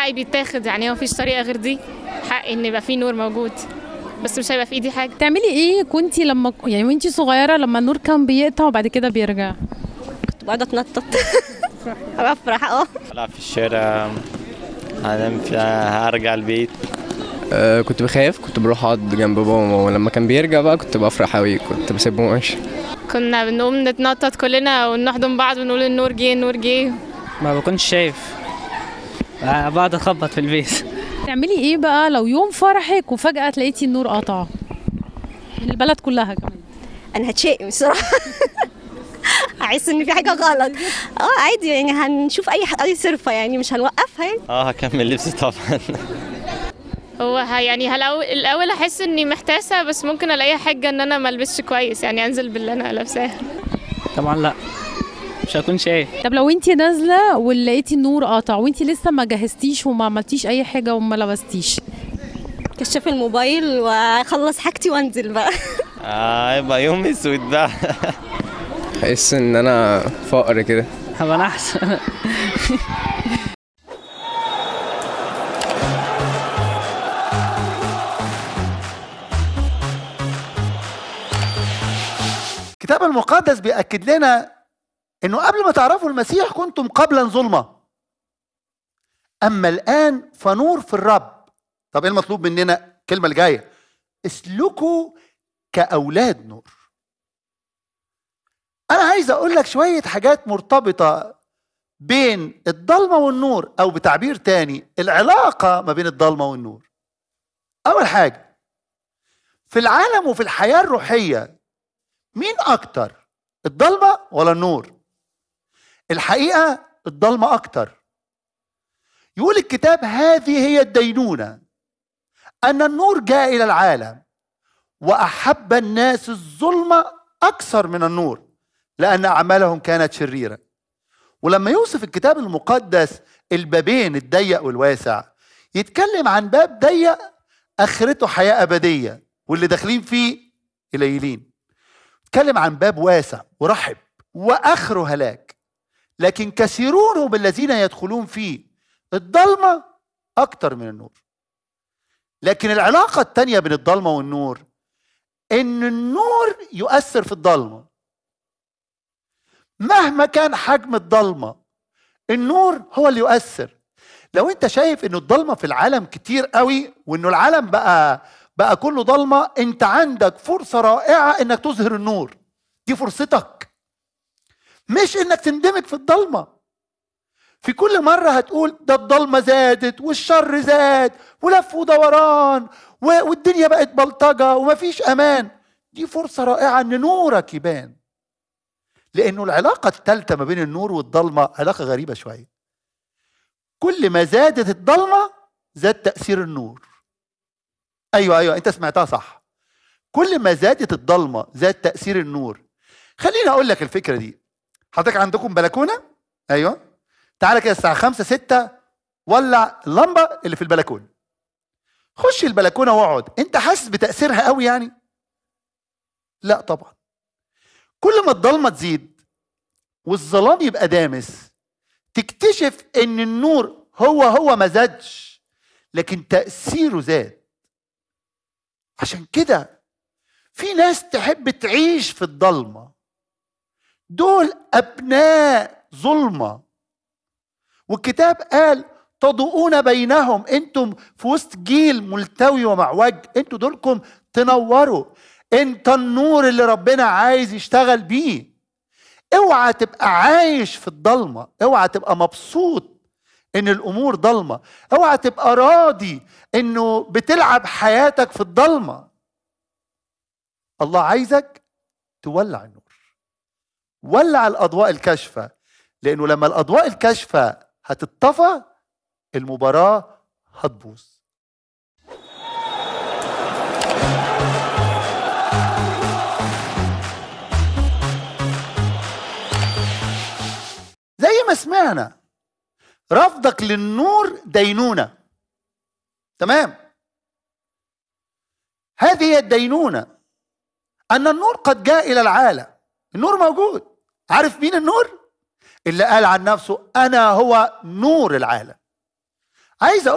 حقي بيتاخد يعني هو مفيش طريقه غير دي حقي ان يبقى في نور موجود بس مش هيبقى في ايدي حاجه بتعملي ايه كنتي لما يعني وانتي صغيره لما النور كان بيقطع وبعد كده بيرجع بقعد اتنطط بفرح اه العب في الشارع هنام في هرجع البيت أه كنت بخاف كنت بروح اقعد جنب بابا وماما ولما كان بيرجع بقى كنت بفرح قوي كنت بسيبهم ماشي كنا بنقوم نتنطط كلنا ونحضن بعض ونقول النور جه النور جه ما بكونش شايف بقعد اخبط في البيت بتعملي ايه بقى لو يوم فرحك وفجاه تلاقيتي النور قطع من البلد كلها كمان انا هتشقي بصراحه احس ان في حاجه غلط اه عادي يعني هنشوف اي اي صرفه يعني مش هنوقفها يعني اه هكمل لبسي طبعا هو ه- يعني هلاول الاول احس اني محتاسه بس ممكن الاقي حاجه ان انا ما البسش كويس يعني انزل باللي انا لابساه طبعا لا مش هكون شايف طب لو انتي نازله ولقيتي النور قطع وانتي لسه ما جهزتيش وما عملتيش اي حاجه وما لبستيش كشاف الموبايل واخلص حاجتي وانزل بقى آه يبقى يوم اسود بقى احس ان انا فقر كده هبقى نحس الكتاب المقدس بيأكد لنا انه قبل ما تعرفوا المسيح كنتم قبلا ظلمة اما الان فنور في الرب طب ايه المطلوب مننا الكلمة اللي جاية اسلكوا كأولاد نور انا عايز اقول لك شوية حاجات مرتبطة بين الضلمة والنور او بتعبير تاني العلاقة ما بين الضلمة والنور اول حاجة في العالم وفي الحياة الروحية مين اكتر الضلمه ولا النور الحقيقه الضلمه اكتر يقول الكتاب هذه هي الدينونه ان النور جاء الى العالم واحب الناس الظلمه اكثر من النور لان اعمالهم كانت شريره ولما يوصف الكتاب المقدس البابين الضيق والواسع يتكلم عن باب ضيق اخرته حياه ابديه واللي داخلين فيه قليلين اتكلم عن باب واسع ورحب واخره هلاك لكن كثيرون هم الذين يدخلون فيه الضلمه اكتر من النور لكن العلاقه التانيه بين الضلمه والنور ان النور يؤثر في الضلمه مهما كان حجم الضلمه النور هو اللي يؤثر لو انت شايف ان الضلمه في العالم كتير قوي وانه العالم بقى بقى كله ضلمه انت عندك فرصه رائعه انك تظهر النور دي فرصتك مش انك تندمج في الضلمه في كل مره هتقول ده الضلمه زادت والشر زاد ولف ودوران و- والدنيا بقت بلطجه ومفيش امان دي فرصه رائعه ان نورك يبان لانه العلاقه الثالثه ما بين النور والضلمه علاقه غريبه شويه كل ما زادت الضلمه زاد تاثير النور ايوه ايوه انت سمعتها صح كل ما زادت الضلمه زاد تاثير النور خليني اقول لك الفكره دي حضرتك عندكم بلكونه ايوه تعالى كده الساعه 5 6 ولع اللمبه اللي في البلكونه خش البلكونه واقعد انت حاسس بتاثيرها قوي يعني لا طبعا كل ما الضلمه تزيد والظلام يبقى دامس تكتشف ان النور هو هو ما زادش لكن تاثيره زاد عشان كده في ناس تحب تعيش في الضلمه دول ابناء ظلمه والكتاب قال تضوءون بينهم انتم في وسط جيل ملتوي ومعوج انتوا دولكم تنوروا انت النور اللي ربنا عايز يشتغل بيه اوعى تبقى عايش في الضلمه اوعى تبقى مبسوط ان الامور ضلمه اوعى تبقى راضي انه بتلعب حياتك في الضلمه الله عايزك تولع النور ولع الاضواء الكاشفه لانه لما الاضواء الكاشفه هتطفى المباراه هتبوظ زي ما سمعنا رفضك للنور دينونه تمام هذه هي الدينونه ان النور قد جاء الى العالم النور موجود عارف مين النور اللي قال عن نفسه انا هو نور العالم عايز